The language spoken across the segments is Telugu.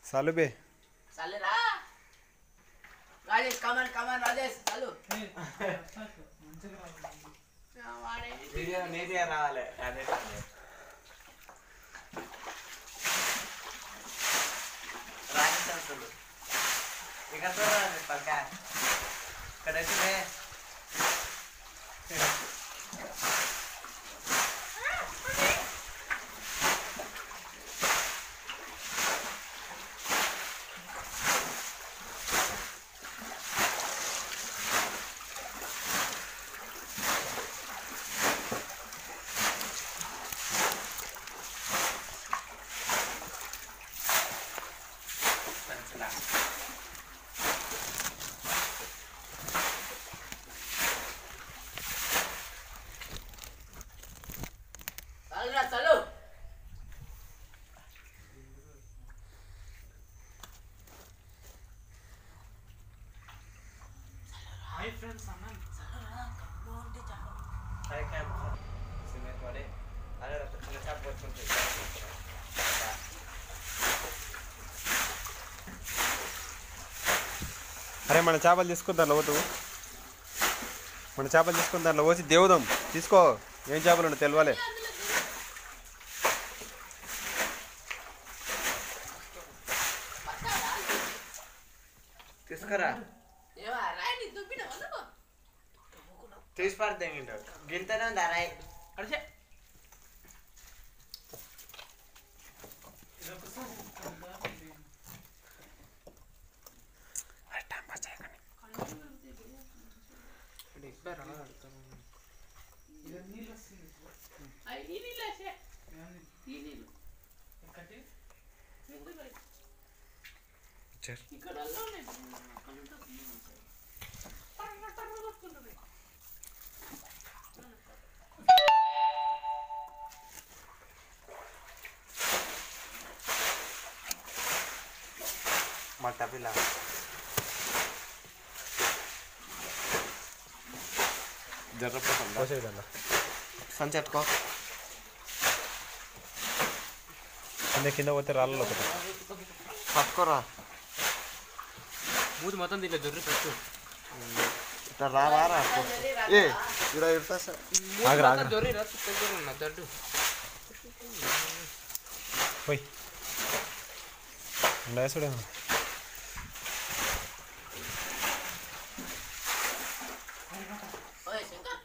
సలుబే చల్లురా రాజేష్ కమన్ కమన్ రాజేష్ చల్లు వాడే వీడియో నీట్గా రావాలి అదే రాజస్థాన్ ఇక్కడ చూడాలి పక్క ఇక్కడ వచ్చిందే చల్లురా చల్లు హాయ్ ఫ్రెండ్స్ అన్నాను Hai kan, sini kode. Ada dapat cerita buat kunci. అరే మన చేపలు తీసుకుని దాంట్లో పోతు మన చేపలు తీసుకుని దాంట్లో పోసి దేవుదాం తీసుకో ఏం చేపలు ఉండవు తెలవాలి తీసుకురా ఏవా రాయని దుబ్బిన వదకు తీసి పడతాం ఇంట్లో గింతనే ఉంది అరాయ్ అడిచే అయి ఈ నీళ్ళు వేసే ఈ నీళ్ళు ఎందుకు అయి? ఇక్కడ అల్లం లేదు. అక్కడ ఉంటే నీళ్ళు ఉంటాయి. టర్ర టర్ర కొట్టుకుంటుంది. మట్ట పిల్ల జర్రపోతాం పోసేది దాంట్లో సంచెట్టుకో కింద కింద పోతే రాళ్ళలో ఒకటి పట్టుకోరా మూతి మొత్తం దీంట్లో దొరికి పెట్టు ఇట్లా రావారా ఏ ఇక్కడ ఇడతా సార్ ఆగరా, ఆగరా. దొరి రా దగ్గర ఉన్నా దడ్డు పోయి ఉండేసుడే ఓయ్ శంకర్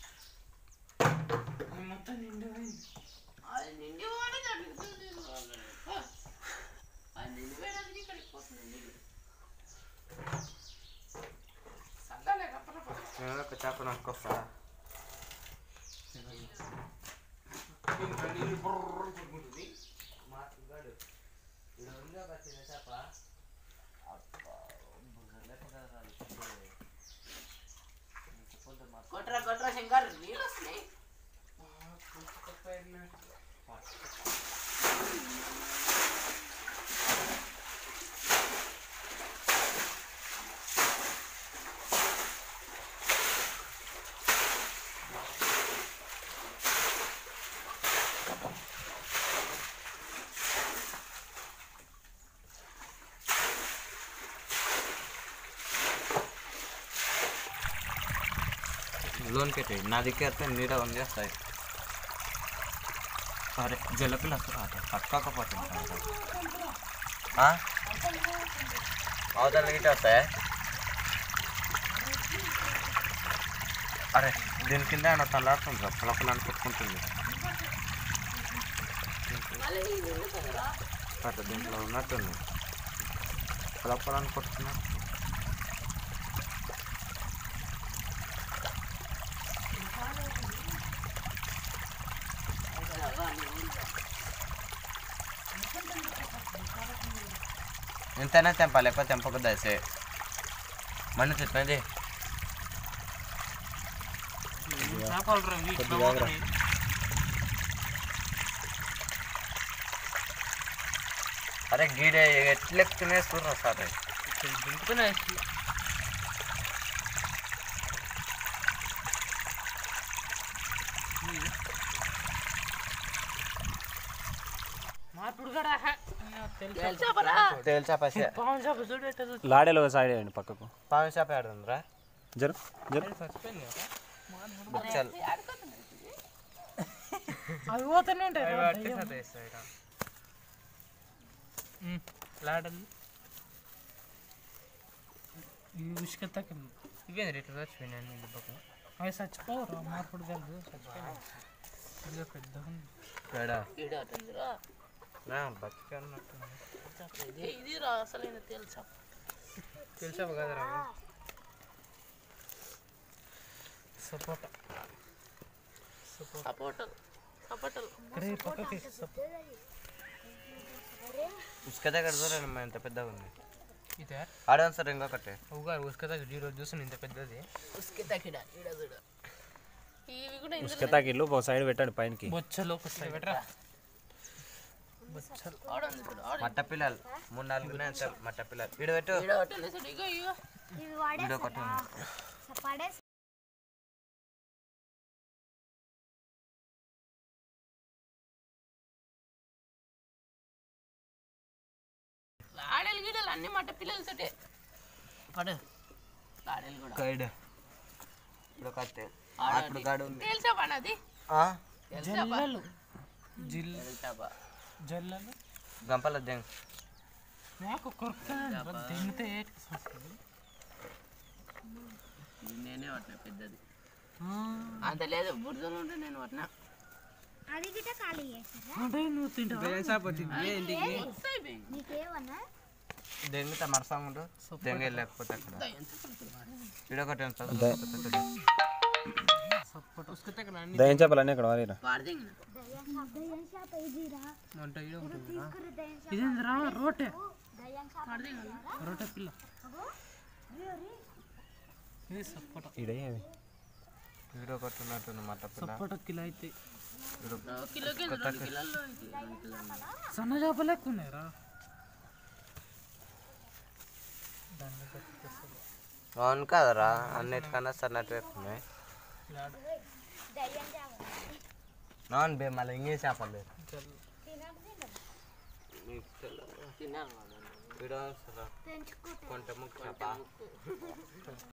మొత్తం నిండిపోయింది అది నిండి పోవాలి దాంట్లో నీళ్ళు కావాలి. ఆ. అది నిండి పోయినందుకు ఇక్కడికి పోతుంది నీళ్ళు. సగ్గాలే రప్పరప్ప. నేను ఒక చేప నక్కొస్తా నీళ్ళు బుర్ర పుట్టుకుంటుంది కొట్రా కొట్రా శంకర్ నీళ్ళు వస్తున్నాయి లోన్ పెట్టి నా దగ్గర అయితే నీడ ఉంది వస్తాయి అరే జలపిల్ల వస్తా పట్టుకోకపోతుంది అవతల గిట్ట వస్తాయి అరే దీని కింద ఏమన్నా తలాడుతుంది పొలపలని కొట్టుకుంటుంది మళ్ళీ నీళ్ళు ఎందుకు కదా అట్లా దీంట్లో ఉన్నట్టుంది పొలపలని కొట్టుకున్నా ఎంతైనా తెంపాలి ఎక్కువ తెంపక దశే మళ్ళీ చెప్పండి చేపలు రా ఇట్లా కొద్దిగా ఆగరా. పోతున్నాయి. అరే గీడే ఎట్లెక్కి తినేసుకున్నారు సార్ ఇక్కడ దింపుతున్నాయి మార్పుడు కూడా తెలుసాపరా తేల్ చేప పాము చేప చూడు ఎట్ట చూడు. లాడేలో సైడ్ వేయండి పక్కకు పాము చేప ఆడుందిరా జరు జరు చచ్చిపోయింది కదా. బుచ్చలు అవి పోతూనే ఉంటాయి రా, దయ్యం. ఉమ్, లాడలు ఇవి ఉసుక తక్కింది ఇవేంది ఇట్లా చచ్చిపోయినాయి నీళ్ళు పక్కన అవి చచ్చిపోరు మార్పుడు కాదు చచ్చిపోయినాయి ఇదిగో పెద్దగా ఉంది. ఈడ అటుందిరా బతికన్నట్టు ఇది ఇది రా అసలైన తెలుసా తెలిసావు కదరా సపోటా సపోటల్ సపోటల్ అరే పక్కకి సపో ఇసుక దగ్గర చూడండి ఎంత పెద్దగా ఉంది ఇదే ఆడదాం సార్ ఇంకొకటి ఉగారు ఉసుక దగ్గర ఈరోజు చూసాను ఇంత పెద్దది ఉస్కి తకిడ ఈడ చూడు ఇవి కూడా ఇందులో ఉసుక తాకిళ్ళు ఒక సైడ్ పెట్టండి పైనకి బొచ్చలోకి వస్తాయి బెటరా బొచ్చలు ఆడంది చూడు ఆడ మట్ట పిల్లలు మూడు నాలుగు ఉన్నాయి సార్ మట్ట పిల్లలు ఈడ పెట్టు ఈడ అటుంది చూడు ఇగో ఇగో ఇవి వాడే ఈడ ఒకటి ఉంది. పడే లాడేలు గిడలు అన్ని మట్ట పిల్లలతోటే పడు లాడేలు కూడా ఒక ఈడ ఈడ ఒకటి అప్పుడు గాడు ఉంది తెలుసా పనది ఆ? తెలుసా జల్లలు జిల్ తెలుసా జల్లలు గంపల దెంగ్ నాకు కొరక తింటే నేనే పట్టిన పెద్దది అంత లేదు బురదలో ఉంటే నేను పట్టిన అది గిట్ట ఖాళీ చేసారా అంటే నువ్వు తింటావు నీకేమన్నా దెంగితే మరసంగా ఉండు దెంగ లేకపోతే అక్కడ ఈడ ఒకటి ఉంది సార్. సపోటా ఉసుక దగ్గర అన్ని దయ్యం చేపలు అన్నీ ఇక్కడ వారేరా వాడదింగిన దయ్యం షాప్ ఇదిరా వంట ఈడ ఒకటి ఉందిరా. తీసుకురు దయ్యం షాప్ ఇదేందిరా రోటే దయ్యం షాప్ రోటే పిల్ల ఇది సపోటా ఈడ ఏమి ఈడ ఒకటి ఉన్నట్టుంది మట్ట పిల్ల సపోటా కిలో అయితే కిలోకి రెండు కిలోల్లో ఇది రెండు కిలోలు. సన్న చేపలు ఎక్కువ ఉన్నాయిరా అవును కదరా అన్నిటికన్నా సన్నట్టు ఉన్నాయి దయ్యం షాప్ అవును బే మళ్ళీ ఇంకే చేపలు లేవు. తిన్నాను వాళ్ళు. ఈడ ఉంది సార్. పెంచుకుంటా కొంట ముక్క చేప